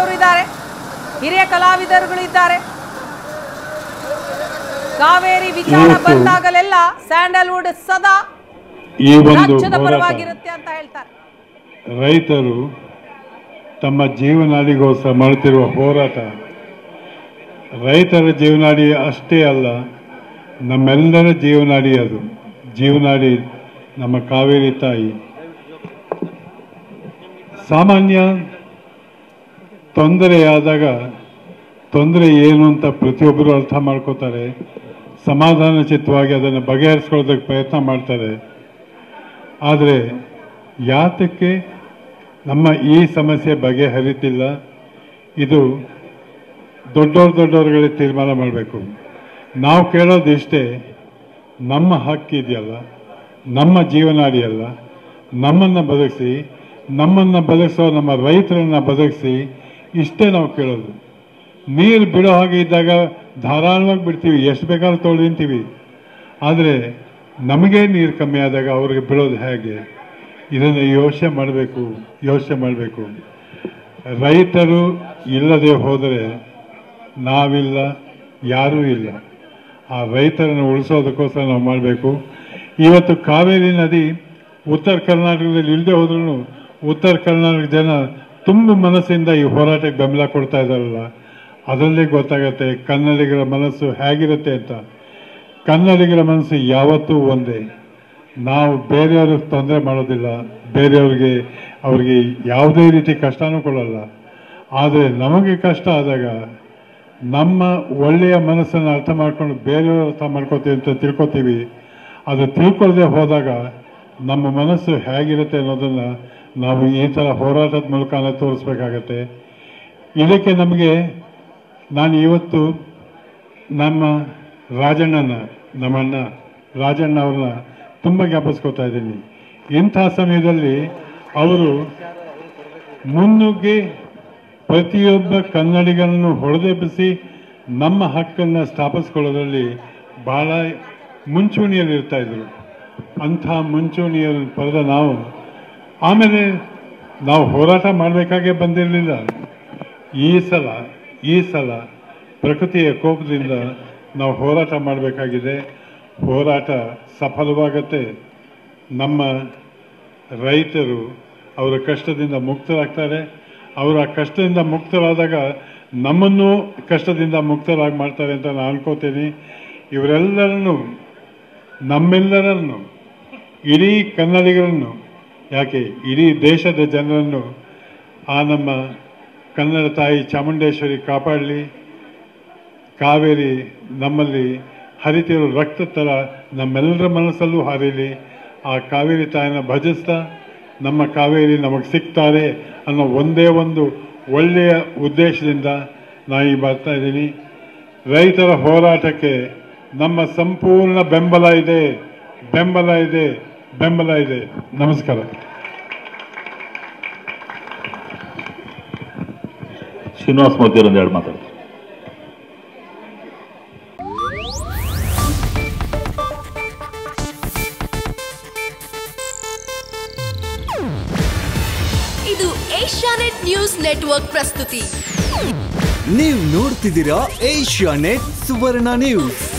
ಅವರು ಇದ್ದಾರೆ ಹಿರಿಯ ಕಲಾವಿದರುಗಳು ಇದ್ದಾರೆ ಕಾವೇರಿ ವಿಚಾರ ಇವತ್ತು- ಬಂದಾಗಲೆಲ್ಲ ಸ್ಯಾಂಡಲ್ವುಡ್ ಸದಾ ಈ ಒಂದು ರಾಜ್ಯದ ಹೋರಾಟ ಪರವಾಗಿರುತ್ತೆ ಅಂತ ಹೇಳ್ತಾರೆ ರೈತರು ತಮ್ಮ ಜೀವನಾಡಿಗೋಸ್ಕರ ಮಾಡುತ್ತಿರುವ ಹೋರಾಟ ರೈತರ ಜೀವನಾಡಿ ಅಷ್ಟೇ ಅಲ್ಲ ನಮ್ಮೆಲ್ಲರ ಜೀವನಾಡಿ ಅದು ಜೀವನಾಡಿ ನಮ್ಮ ಕಾವೇರಿ ತಾಯಿ ಸಾಮಾನ್ಯ ತೊಂದರೆಯಾದಾಗ ತೊಂದರೆ ಏನು ಅಂತ ಪ್ರತಿಯೊಬ್ಬರು ಅರ್ಥ ಮಾಡ್ಕೋತಾರೆ ಸಮಾಧಾನ ಚಿತ್ತವಾಗಿ ಅದನ್ನು ಬಗೆಹರಿಸ್ಕೊಳ್ಳೋದಕ್ಕೆ ಪ್ರಯತ್ನ ಮಾಡ್ತಾರೆ ಆದರೆ ಯಾತಕ್ಕೆ ನಮ್ಮ ಈ ಸಮಸ್ಯೆ ಬಗೆಹರಿತಿಲ್ಲ ಇದು ದೊಡ್ಡವ್ರು ದೊಡ್ಡವ್ರುಗಳೇ ತೀರ್ಮಾನ ಮಾಡಬೇಕು ನಾವು ಕೇಳೋದು ಇಷ್ಟೇ ನಮ್ಮ ಹಕ್ಕಿದೆಯಲ್ಲ ನಮ್ಮ ಜೀವನಾಡಿಯಲ್ಲ ನಮ್ಮನ್ನು ಬದುಕಿಸಿ ನಮ್ಮನ್ನು ಬದುಕಿಸೋ ನಮ್ಮ ರೈತರನ್ನ ಬದುಕಿಸಿ ಇಷ್ಟೇ ನಾವು ಕೇಳೋದು ನೀರು ಬಿಡೋ ಹಾಗೆ ಇದ್ದಾಗ ಧಾರಾಳವಾಗಿ ಬಿಡ್ತೀವಿ ಎಷ್ಟು ಬೇಕಾದ್ರೂ ತೊಳೆದು ನಿಂತೀವಿ ಆದರೆ ನಮಗೆ ನೀರು ಕಮ್ಮಿ ಆದಾಗ ಅವ್ರಿಗೆ ಬಿಡೋದು ಹೇಗೆ ಇದನ್ನು ಯೋಚನೆ ಮಾಡಬೇಕು ಯೋಚನೆ ಮಾಡಬೇಕು ರೈತರು ಇಲ್ಲದೆ ಹೋದರೆ ನಾವಿಲ್ಲ ಯಾರೂ ಇಲ್ಲ ಆ ರೈತರನ್ನು ಉಳಿಸೋದಕ್ಕೋಸ್ಕರ ನಾವು ಮಾಡಬೇಕು ಇವತ್ತು ಕಾವೇರಿ ನದಿ ಉತ್ತರ ಕರ್ನಾಟಕದಲ್ಲಿ ಇಲ್ಲದೆ ಹೋದ್ರೂ ಉತ್ತರ ಕರ್ನಾಟಕ ಜನ ತುಂಬ ಮನಸ್ಸಿಂದ ಈ ಹೋರಾಟಕ್ಕೆ ಬೆಂಬಲ ಕೊಡ್ತಾ ಇದ್ದಾರಲ್ಲ ಅದರಲ್ಲೇ ಗೊತ್ತಾಗತ್ತೆ ಕನ್ನಡಿಗರ ಮನಸ್ಸು ಹೇಗಿರುತ್ತೆ ಅಂತ ಕನ್ನಡಿಗರ ಮನಸ್ಸು ಯಾವತ್ತೂ ಒಂದೇ ನಾವು ಬೇರೆಯವ್ರಿಗೆ ತೊಂದರೆ ಮಾಡೋದಿಲ್ಲ ಬೇರೆಯವ್ರಿಗೆ ಅವ್ರಿಗೆ ಯಾವುದೇ ರೀತಿ ಕಷ್ಟನೂ ಕೊಡಲ್ಲ ಆದರೆ ನಮಗೆ ಕಷ್ಟ ಆದಾಗ ನಮ್ಮ ಒಳ್ಳೆಯ ಮನಸ್ಸನ್ನು ಅರ್ಥ ಮಾಡ್ಕೊಂಡು ಬೇರೆಯವ್ರು ಅರ್ಥ ಮಾಡ್ಕೋತೀವಿ ಅಂತ ತಿಳ್ಕೊತೀವಿ ಅದು ತಿಳ್ಕೊಳ್ಳದೆ ಹೋದಾಗ ನಮ್ಮ ಮನಸ್ಸು ಹೇಗಿರುತ್ತೆ ಅನ್ನೋದನ್ನು ನಾವು ಈ ಥರ ಹೋರಾಟದ ಮೂಲಕನೇ ತೋರಿಸ್ಬೇಕಾಗತ್ತೆ ಇದಕ್ಕೆ ನಮಗೆ ನಾನು ಇವತ್ತು ನಮ್ಮ ರಾಜಣ್ಣನ ನಮ್ಮಣ್ಣ ರಾಜಣ್ಣ ಅವ್ರನ್ನ ತುಂಬ ಜ್ಞಾಪಿಸ್ಕೊತಾ ಇದ್ದೀನಿ ಇಂಥ ಸಮಯದಲ್ಲಿ ಅವರು ಮುನ್ನುಗ್ಗಿ ಪ್ರತಿಯೊಬ್ಬ ಕನ್ನಡಿಗರನ್ನು ಹೊಡೆದೆಬ್ಬಿಸಿ ನಮ್ಮ ಹಕ್ಕನ್ನು ಸ್ಥಾಪಿಸ್ಕೊಳ್ಳೋದ್ರಲ್ಲಿ ಬಹಳ ಮುಂಚೂಣಿಯಲ್ಲಿ ಇರ್ತಾ ಇದ್ರು ಅಂಥ ಮುಂಚೂಣಿಯಲ್ಲಿ ಪಡೆದ ನಾವು ಆಮೇಲೆ ನಾವು ಹೋರಾಟ ಮಾಡಬೇಕಾಗೇ ಬಂದಿರಲಿಲ್ಲ ಈ ಸಲ ಈ ಸಲ ಪ್ರಕೃತಿಯ ಕೋಪದಿಂದ ನಾವು ಹೋರಾಟ ಮಾಡಬೇಕಾಗಿದೆ ಹೋರಾಟ ಸಫಲವಾಗತ್ತೆ ನಮ್ಮ ರೈತರು ಅವರ ಕಷ್ಟದಿಂದ ಮುಕ್ತರಾಗ್ತಾರೆ ಅವರ ಕಷ್ಟದಿಂದ ಮುಕ್ತರಾದಾಗ ನಮ್ಮನ್ನು ಕಷ್ಟದಿಂದ ಮುಕ್ತರಾಗಿ ಮಾಡ್ತಾರೆ ಅಂತ ನಾನು ಅನ್ಕೋತೀನಿ ಇವರೆಲ್ಲರನ್ನು ನಮ್ಮೆಲ್ಲರನ್ನು ಇಡೀ ಕನ್ನಡಿಗರನ್ನು ಯಾಕೆ ಇಡೀ ದೇಶದ ಜನರನ್ನು ಆ ನಮ್ಮ ಕನ್ನಡ ತಾಯಿ ಚಾಮುಂಡೇಶ್ವರಿ ಕಾಪಾಡಲಿ ಕಾವೇರಿ ನಮ್ಮಲ್ಲಿ ಹರಿತಿರೋ ರಕ್ತ ಥರ ನಮ್ಮೆಲ್ಲರ ಮನಸ್ಸಲ್ಲೂ ಹರಿಲಿ ಆ ಕಾವೇರಿ ತಾಯಿನ ಭಜಿಸ್ತಾ ನಮ್ಮ ಕಾವೇರಿ ನಮಗೆ ಸಿಗ್ತಾರೆ ಅನ್ನೋ ಒಂದೇ ಒಂದು ಒಳ್ಳೆಯ ಉದ್ದೇಶದಿಂದ ನಾನು ಈ ಬರ್ತಾ ಇದ್ದೀನಿ ರೈತರ ಹೋರಾಟಕ್ಕೆ ನಮ್ಮ ಸಂಪೂರ್ಣ ಬೆಂಬಲ ಇದೆ ಬೆಂಬಲ ಇದೆ ಬೆಂಬಲ ಇದೆ ನಮಸ್ಕಾರ ಶ್ರೀನಿವಾಸ ಮೂರ್ತಿ ಒಂದು ಎರಡು ಮಾತಾಡಿ ಇದು ಏಷ್ಯಾನೆಟ್ ನ್ಯೂಸ್ ನೆಟ್ವರ್ಕ್ ಪ್ರಸ್ತುತಿ ನೀವು ನೋಡ್ತಿದ್ದೀರಾ ಏಷ್ಯಾ ನೆಟ್ ಸುವರ್ಣ ನ್ಯೂಸ್